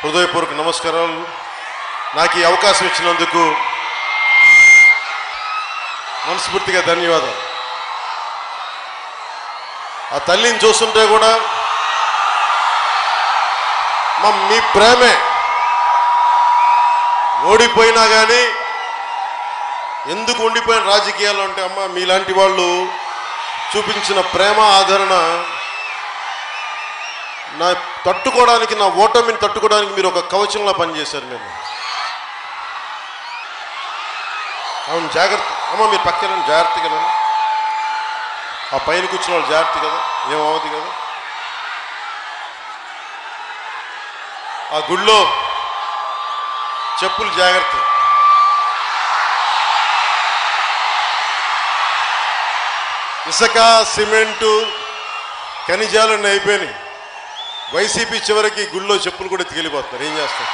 హృదయపూర్వక నమస్కారాలు నాకు ఈ అవకాశం ఇచ్చినందుకు మనస్ఫూర్తిగా ధన్యవాదాలు ఆ తల్లిని చూస్తుంటే కూడా మా మీ ప్రేమే ఓడిపోయినా కానీ ఎందుకు ఉండిపోయిన రాజకీయాలు అంటే అమ్మ మీలాంటి వాళ్ళు చూపించిన ప్రేమ ఆదరణ నా తట్టుకోవడానికి నా ఓటమిని తట్టుకోవడానికి మీరు ఒక కవచంలా పనిచేశారు మీరు అవును జాగ్రత్త అమ్మ మీరు పక్కన జాగ్రత్త కదా ఆ పైన కూర్చున్న వాళ్ళు జాగ్రత్త కదా ఏమవుతుంది కదా ఆ గుళ్ళో చెప్పులు జాగ్రత్త ఇసుక సిమెంటు ఖనిజాలు అన్నీ అయిపోయినాయి వైసీపీ చివరికి గుళ్ళో చెప్పులు కూడా ఎత్తుకెళ్ళిపోతున్నారు ఏం చేస్తారు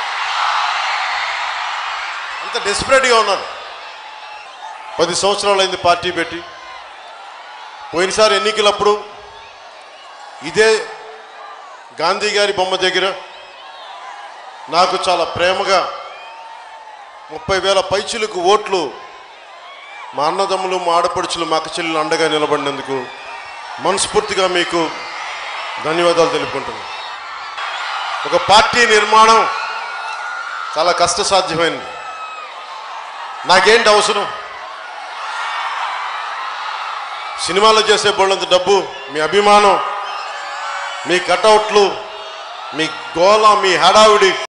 అంత డెస్పరేట్గా ఉన్నారు పది సంవత్సరాలు అయింది పార్టీ పెట్టి పోయినసారి ఎన్నికలప్పుడు ఇదే గాంధీ గారి బొమ్మ దగ్గర నాకు చాలా ప్రేమగా ముప్పై వేల పైచులకు ఓట్లు మా అన్నదమ్ములు మా ఆడపడుచులు మా అక్క చెల్లెలు అండగా నిలబడినందుకు మనస్ఫూర్తిగా మీకు ధన్యవాదాలు తెలుపుకుంటున్నాను ఒక పార్టీ నిర్మాణం చాలా కష్టసాధ్యమైనది నాకేంటి అవసరం సినిమాలో చేసే బోళ్ళంత డబ్బు మీ అభిమానం మీ కటౌట్లు మీ గోళ మీ హడావిడి